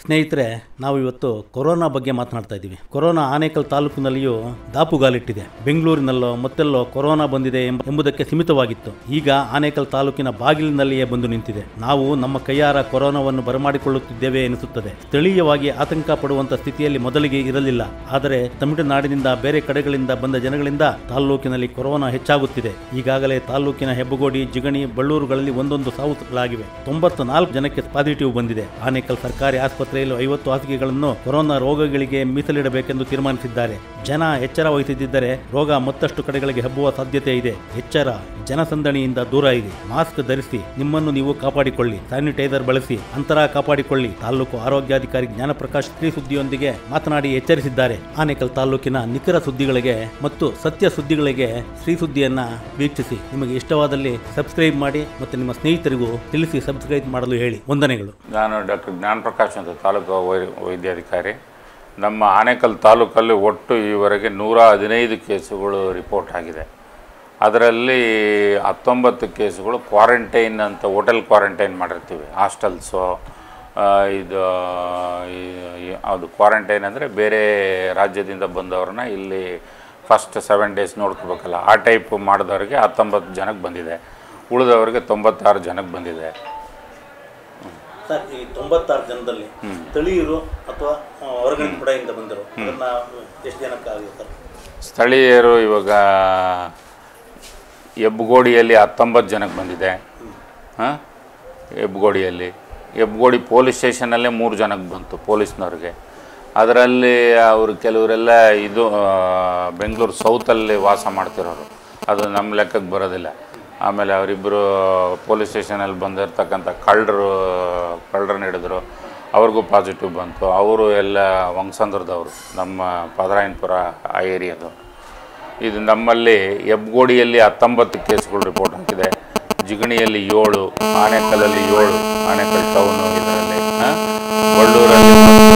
ಸ್ನೇಹಿತರೆ ನಾವು ಇವತ್ತು ಕೊರೋನಾ ಬಗ್ಗೆ ಮಾತನಾಡ್ತಾ ಇದ್ದೀವಿ ಕೊರೋನಾ ಆನೇಕಲ್ ತಾಲೂಕಿನಲ್ಲಿಯೂ ದಾಪುಗಾಲಿಟ್ಟಿದೆ ಬೆಂಗಳೂರಿನಲ್ಲೋ ಮತ್ತೆಲ್ಲೋ ಕೊರೋನಾ ಬಂದಿದೆ ಎಂಬ- ಎಂಬುದಕ್ಕೆ ಸೀಮಿತವಾಗಿತ್ತು ಈಗ ಆನೇಕಲ್ ತಾಲೂಕಿನ ಬಾಗಿಲಿನಲ್ಲಿಯೇ ಬಂದು ನಿಂತಿದೆ ನಾವು ನಮ್ಮ ಕೈಯಾರ ಕೊರೋನಾವನ್ನು ಬರಮಾಡಿಕೊಳ್ಳುತ್ತಿದ್ದೇವೆ ಎನಿಸುತ್ತದೆ ಸ್ಥಳೀಯವಾಗಿ ಆತಂಕ ಪಡುವಂತ ಸ್ಥಿತಿಯಲ್ಲಿ ಮೊದಲಿಗೆ ಇರಲಿಲ್ಲ ಆದರೆ ತಮಿಳುನಾಡಿನಿಂದ ಬೇರೆ ಕಡೆಗಳಿಂದ ಬಂದ ಜನಗಳಿಂದ ತಾಲೂಕಿನಲ್ಲಿ ಕೊರೋನಾ ಹೆಚ್ಚಾಗುತ್ತಿದೆ ಈಗಾಗಲೇ ತಾಲೂಕಿನ ಹೆಬ್ಬಗೋಡಿ ಜಿಗಣಿ ಬಳ್ಳೂರುಗಳಲ್ಲಿ ಒಂದೊಂದು ಸಾವುಗಳಾಗಿವೆ ತೊಂಬತ್ತು ನಾಲ್ಕು ಜನಕ್ಕೆ ಪಾಸಿಟಿವ್ ಬಂದಿದೆ ಆನೇಕಲ್ ಸರ್ಕಾರಿ ಆಸ್ಪತ್ರೆಯಲ್ಲಿ ಐವತ್ತು ಹಾಸಿಗೆಗಳನ್ನು ಕೊರೋನಾ ರೋಗಗಳಿಗೆ ಮೀಸಲಿಡಬೇಕೆಂದು ತೀರ್ಮಾನಿಸಿದ್ದಾರೆ ಜನ ಎಚ್ಚರ ವಹಿಸದಿದ್ದರೆ ರೋಗ ಮತ್ತಷ್ಟು ಕಡೆಗಳಿಗೆ ಹಬ್ಬುವ ಸಾಧ್ಯತೆ ಇದೆ ಎಚ್ಚರ ಜನಸಂದಣಿಯಿಂದ ದೂರ ಇರಿ ಮಾಸ್ಕ್ ಧರಿಸಿ ನಿಮ್ಮನ್ನು ನೀವು ಕಾಪಾಡಿಕೊಳ್ಳಿ ಸ್ಯಾನಿಟೈಸರ್ ಬಳಸಿ ಅಂತರ ಕಾಪಾಡಿಕೊಳ್ಳಿ ತಾಲೂಕು ಆರೋಗ್ಯಾಧಿಕಾರಿ ಜ್ಞಾನಪ್ರಕಾಶ್ ಶ್ರೀ ಸುದ್ದಿಯೊಂದಿಗೆ ಮಾತನಾಡಿ ಎಚ್ಚರಿಸಿದ್ದಾರೆ ಆನೇಕಲ್ ತಾಲೂಕಿನ ನಿಖರ ಸುದ್ದಿಗಳಿಗೆ ಮತ್ತು ಸತ್ಯ ಸುದ್ದಿಗಳಿಗೆ ಶ್ರೀ ಸುದ್ದಿಯನ್ನ ವೀಕ್ಷಿಸಿ ನಿಮಗೆ ಇಷ್ಟವಾದಲ್ಲಿ ಸಬ್ಸ್ಕ್ರೈಬ್ ಮಾಡಿ ಮತ್ತು ನಿಮ್ಮ ಸ್ನೇಹಿತರಿಗೂ ತಿಳಿಸಿ ಸಬ್ಸ್ಕ್ರೈಬ್ ಮಾಡಲು ಹೇಳಿ ವಂದನೆಗಳು ನಾನು ಡಾಕ್ಟರ್ ಜ್ಞಾನಪ್ರಕಾಶ್ ಅಂತ ತಾಲೂಕು ವೈ- ವೈದ್ಯಾಧಿಕಾರಿ ನಮ್ಮ ಆನೇಕಲ್ ತಾಲೂಕಲ್ಲಿ ಒಟ್ಟು ಈವರೆಗೆ ನೂರ ಹದಿನೈದು ಕೇಸುಗಳು ರಿಪೋರ್ಟ್ ಆಗಿದೆ ಅದರಲ್ಲಿ ಹತ್ತೊಂಬತ್ತು ಕೇಸುಗಳು ಕ್ವಾರಂಟೈನ್ ಅಂತ ಹೋಟೆಲ್ ಕ್ವಾರಂಟೈನ್ ಮಾಡಿರ್ತೀವಿ ಹಾಸ್ಟೆಲ್ಸು ಇದು ಈ- ಈ- ಅದು ಕ್ವಾರಂಟೈನ್ ಅಂದರೆ ಬೇರೆ ರಾಜ್ಯದಿಂದ ಬಂದವ್ರನ್ನ ಇಲ್ಲಿ ಫಸ್ಟ್ ಸೆವೆನ್ ಡೇಸ್ ನೋಡ್ಕೋಬೇಕಲ್ಲ ಆ ಟೈಪ್ ಮಾಡಿದವ್ರಿಗೆ ಹತ್ತೊಂಬತ್ತು ಜನಕ್ಕೆ ಬಂದಿದೆ ಉಳಿದವರಿಗೆ ತೊಂಬತ್ತಾರು ಜನಕ್ಕೆ ಬಂದಿದೆ ಸರ್ ಈ ತೊಂಬತ್ತಾರು ಜನದಲ್ಲಿ ಸ್ಥಳೀಯರು ಅಥವಾ ಹೊರಗಡೆ ಕಡೆಯಿಂದ ಬಂದರು ಅದನ್ನ ಎಷ್ಟು ಜನಕ್ಕಾಗಿದೆ ಸರ್ ಸ್ಥಳೀಯರು ಇವಾಗ ಹೆಬ್ಗೋಡಿಯಲ್ಲಿ ಹತ್ತೊಂಬತ್ತು ಜನಕ್ಕೆ ಬಂದಿದೆ ಹಾಂ ಹೆಬ್ಗೋಡಿಯಲ್ಲಿ ಹೆಬ್ಗೋಡಿ ಪೊಲೀಸ್ ಸ್ಟೇಷನಲ್ಲೇ ಮೂರು ಜನಕ್ಕೆ ಬಂತು ಪೊಲೀಸ್ನವ್ರಿಗೆ ಅದರಲ್ಲಿ ಅವರು ಕೆಲವರೆಲ್ಲ ಇದು ಆ, ಬೆಂಗಳೂರು ಸೌತಲ್ಲಿ ವಾಸ ಮಾಡ್ತಿರೋರು ಅದು ನಮ್ಮ ಲೆಕ್ಕಕ್ಕೆ ಬರೋದಿಲ್ಲ ಆಮೇಲೆ ಅವರಿಬ್ಬರು ಪೊಲೀಸ್ ಸ್ಟೇಷನಲ್ಲಿ ಬಂದಿರ್ತಕ್ಕಂಥ ಕಳ್ಳರು ಕಳ್ಳರನ್ನ ಹಿಡಿದ್ರು ಅವ್ರಿಗೂ ಪಾಸಿಟಿವ್ ಬಂತು ಅವರು ಎಲ್ಲ ವಂಗಸಂದ್ರದವರು ನಮ್ಮ ಪದರಾಯನಪುರ ಆ ಏರಿಯಾದವರು ಇದು ನಮ್ಮಲ್ಲಿ ಹೆಬ್ಗೋಡಿಯಲ್ಲಿ ಹತ್ತೊಂಬತ್ತು ಕೇಸ್ಗಳು ರಿಪೋರ್ಟ್ ಆಗಿದೆ ಜಿಗಣಿಯಲ್ಲಿ ಏಳು ಆನೇಕಲ್ಲಲ್ಲಿ ಏಳು ಆನೇಕಲ್ ಟೌನು ಇದರಲ್ಲಿ ಆ, ಬಳ್ಳೂರಲ್ಲಿ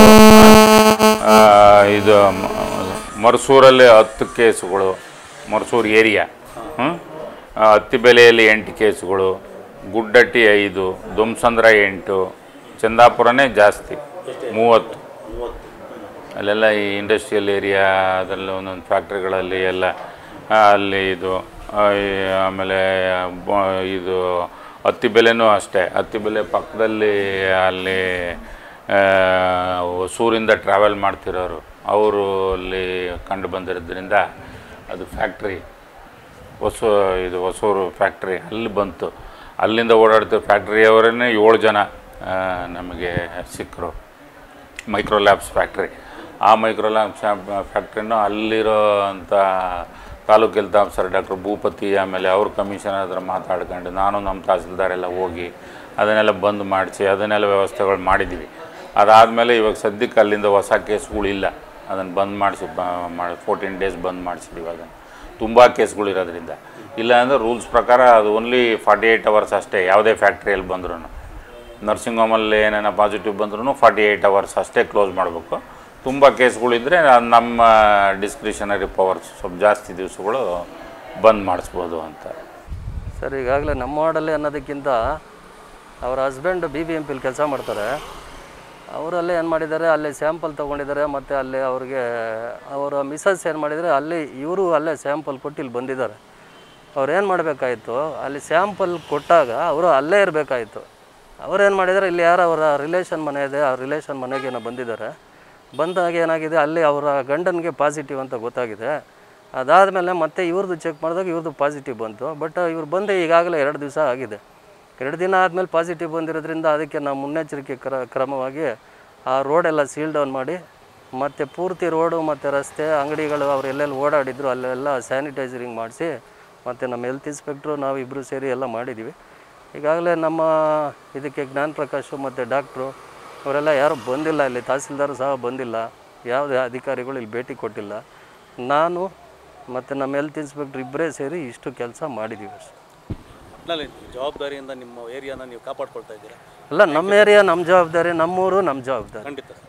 ಹತ್ತು, ಆ, ಇದು ಮ- ಮರ್ಸೂರಲ್ಲಿ ಹತ್ತು ಕೇಸುಗಳು ಮರ್ಸೂರು ಏರಿಯಾ ಹ್ಮ್? ಆ, ಹತ್ತಿಬೆಲೆಯಲ್ಲಿ ಎಂಟು ಕೇಸುಗಳು ಗುಡ್ಡಟ್ಟಿ ಐದು ದುಮ್ಸಂದ್ರ ಎಂಟು ಚಂದಾಪುರನೇ ಜಾಸ್ತಿ ಮೂವತ್ತು ಅಲ್ಲೆಲ್ಲ ಈ ಇಂಡಸ್ಟ್ರಿಯಲ್ ಏರಿಯಾ ಅದೆಲ್ಲ ಒಂದೊಂದು ಫ್ಯಾಕ್ಟ್ರಿಗಳಲ್ಲಿ ಎಲ್ಲ ಆ, ಅಲ್ಲಿ ಇದು ಆ, ಈ ಆಮೇಲೆ ಬ- ಇದು ಹತ್ತಿ ಬೆಲೆನೂ ಅಷ್ಟೇ ಹತ್ತಿ ಬೆಲೆ ಪಕ್ಕದಲ್ಲಿ ಅಲ್ಲಿ ಆ, ಹೊಸೂರಿಂದ ಟ್ರಾವೆಲ್ ಮಾಡ್ತಿರೋರು ಅವರು ಅಲ್ಲಿ ಕಂಡು ಬಂದಿರೋದ್ರಿಂದ ಅದು ಫ್ಯಾಕ್ಟ್ರಿ ಹೊಸ ಇದು ಹೊಸೂರು ಫ್ಯಾಕ್ಟ್ರಿ ಅಲ್ಲಿ ಬಂತು ಅಲ್ಲಿಂದ ಓಡಾಡ್ತಿರೋ ಫ್ಯಾಕ್ಟ್ರಿಯವರನ್ನೇ ಏಳು ಜನ ಆ, ನಮಗೆ ಸಿಕ್ಕರು ಮೈಕ್ರೋ ಲ್ಯಾಬ್ಸ್ ಫ್ಯಾಕ್ಟ್ರಿ ಆ ಮೈಕ್ರೋ ಲ್ಯಾಬ್ಸ್ ಫ್ಯಾಕ್ಟ್ರಿನೂ ಅಲ್ಲಿರೋ ಅಂಥ ತಾಲೂಕು ಹೆಲ್ತ್ ಆಫೀಸರ್ ಡಾಕ್ಟರ್ ಭೂಪತಿ ಆಮೇಲೆ ಅವ್ರ ಕಮಿಷನರ್ ಹತ್ರ ಮಾತಾಡ್ಕೊಂಡು ನಾನು ನಮ್ಮ ತಹಸೀಲ್ದಾರ್ ಎಲ್ಲ ಹೋಗಿ ಅದನ್ನೆಲ್ಲ ಬಂದ್ ಮಾಡಿಸಿ ಅದನ್ನೆಲ್ಲ ವ್ಯವಸ್ಥೆಗಳು ಮಾಡಿದ್ದೀವಿ ಅದಾದಮೇಲೆ ಇವಾಗ ಸದ್ಯಕ್ಕೆ ಅಲ್ಲಿಂದ ಹೊಸ ಕೇಸ್ಗಳಿಲ್ಲ ಅದನ್ನು ಬಂದ್ ಮಾಡಿಸಿ ಮಾಡಿ ಫೋರ್ಟೀನ್ ಡೇಸ್ ಬಂದ್ ಮಾಡಿಸಿದ್ದೀವಿ ಅದನ್ನು ತುಂಬ ಕೇಸ್ಗಳು ಇರೋದ್ರಿಂದ ಇಲ್ಲ ಅಂದರೆ ರೂಲ್ಸ್ ಪ್ರಕಾರ ಅದು ಓನ್ಲಿ ಫಾರ್ಟಿ ಏಯ್ಟ್ ಅವರ್ಸ್ ಅಷ್ಟೇ ಯಾವುದೇ ಫ್ಯಾಕ್ಟ್ರಿಯಲ್ಲಿ ಬಂದ್ರೂ ನರ್ಸಿಂಗ್ ಹೋಮಲ್ಲಿ ಏನೇನೋ ಪಾಸಿಟಿವ್ ಬಂದ್ರೂ ಫಾರ್ಟಿ ಏಯ್ಟ್ ಅವರ್ಸ್ ಅಷ್ಟೇ ಕ್ಲೋಸ್ ಮಾಡಬೇಕು ತುಂಬ ಕೇಸ್ಗಳಿದ್ದರೆ ನಮ್ಮ ಡಿಸ್ಕ್ರಿಷನರಿ ಪವರ್ಸ್ ಸ್ವಲ್ಪ ಜಾಸ್ತಿ ದಿವಸಗಳು ಬಂದ್ ಮಾಡಿಸ್ಬೋದು ಅಂತ ಸರ್ ಈಗಾಗಲೇ ನಮ್ಮ ವಾರ್ಡಲ್ಲಿ ಅನ್ನೋದಕ್ಕಿಂತ ಅವ್ರ ಹಸ್ಬೆಂಡ್ ಬಿ ಬಿ ಎಂ ಪಿಲಿ ಕೆಲಸ ಮಾಡ್ತಾರೆ ಅವರಲ್ಲೇ ಏನು ಮಾಡಿದ್ದಾರೆ ಅಲ್ಲಿ ಸ್ಯಾಂಪಲ್ ತೊಗೊಂಡಿದ್ದಾರೆ ಮತ್ತು ಅಲ್ಲಿ ಅವ್ರಿಗೆ ಅವರ ಮಿಸಸ್ ಏನು ಮಾಡಿದರೆ ಅಲ್ಲಿ ಇವರು ಅಲ್ಲೇ ಸ್ಯಾಂಪಲ್ ಕೊಟ್ಟು ಇಲ್ಲಿ ಬಂದಿದ್ದಾರೆ ಅವ್ರು ಏನು ಮಾಡಬೇಕಾಯಿತು ಅಲ್ಲಿ ಸ್ಯಾಂಪಲ್ ಕೊಟ್ಟಾಗ ಅವರು ಅಲ್ಲೇ ಇರಬೇಕಾಯಿತು ಅವ್ರೇನು ಮಾಡಿದ್ದಾರೆ ಇಲ್ಲಿ ಯಾರು ಅವರ ರಿಲೇಷನ್ ಮನೆ ಇದೆ ಆ ರಿಲೇಷನ್ ಮನೆಗೇನೋ ಬಂದಿದ್ದಾರೆ ಬಂದಾಗ ಏನಾಗಿದೆ ಅಲ್ಲಿ ಅವರ ಗಂಡನಿಗೆ ಪಾಸಿಟಿವ್ ಅಂತ ಗೊತ್ತಾಗಿದೆ ಅದಾದಮೇಲೆ ಮತ್ತೆ ಇವ್ರದ್ದು ಚೆಕ್ ಮಾಡಿದಾಗ ಇವ್ರದ್ದು ಪಾಸಿಟಿವ್ ಬಂತು ಬಟ್ ಇವ್ರು ಬಂದು ಈಗಾಗಲೇ ಎರಡು ದಿವಸ ಆಗಿದೆ ಎರಡು ದಿನ ಆದಮೇಲೆ ಪಾಸಿಟಿವ್ ಬಂದಿರೋದ್ರಿಂದ ಅದಕ್ಕೆ ನಾವು ಮುನ್ನೆಚ್ಚರಿಕೆ ಕ್ರ ಕ್ರಮವಾಗಿ ಆ ರೋಡೆಲ್ಲ ಸೀಲ್ ಡೌನ್ ಮಾಡಿ ಮತ್ತು ಪೂರ್ತಿ ರೋಡು ಮತ್ತು ರಸ್ತೆ ಅಂಗಡಿಗಳು ಅವ್ರು ಎಲ್ಲೆಲ್ಲಿ ಓಡಾಡಿದ್ರು ಅಲ್ಲೆಲ್ಲ ಸ್ಯಾನಿಟೈಸರಿಂಗ್ ಮಾಡಿಸಿ ಮತ್ತು ನಮ್ಮ ಹೆಲ್ತ್ ಇನ್ಸ್ಪೆಕ್ಟ್ರು ನಾವು ಇಬ್ಬರು ಸೇರಿ ಎಲ್ಲ ಮಾಡಿದ್ದೀವಿ ಈಗಾಗಲೇ ನಮ್ಮ ಇದಕ್ಕೆ ಜ್ಞಾನ ಪ್ರಕಾಶು ಮತ್ತು ಡಾಕ್ಟ್ರು ಅವರೆಲ್ಲ ಯಾರೂ ಬಂದಿಲ್ಲ ಇಲ್ಲಿ ತಹಸೀಲ್ದಾರು ಸಹ ಬಂದಿಲ್ಲ ಯಾವುದೇ ಅಧಿಕಾರಿಗಳು ಇಲ್ಲಿ ಭೇಟಿ ಕೊಟ್ಟಿಲ್ಲ ನಾನು ಮತ್ತು ನಮ್ಮ ಹೆಲ್ತ್ ಇನ್ಸ್ಪೆಕ್ಟ್ರ್ ಇಬ್ಬರೇ ಸೇರಿ ಇಷ್ಟು ಕೆಲಸ ಮಾಡಿದ್ದೀವಿ ಅಷ್ಟೇ ಒಟ್ನಲ್ಲಿ ಜವಾಬ್ದಾರಿಯಿಂದ ನಿಮ್ಮ ಏರಿಯಾನ ನೀವು ಕಾಪಾಡ್ಕೊಳ್ತಾ ಇದ್ದೀರಾ ಅಲ್ಲ ನಮ್ಮ ಏರಿಯಾ ನಮ್ಮ ಜವಾಬ್ದಾರಿ ನಮ್ಮೂರು ನಮ್ಮ ಜವಾಬ್ದಾರಿ ಖಂಡಿತ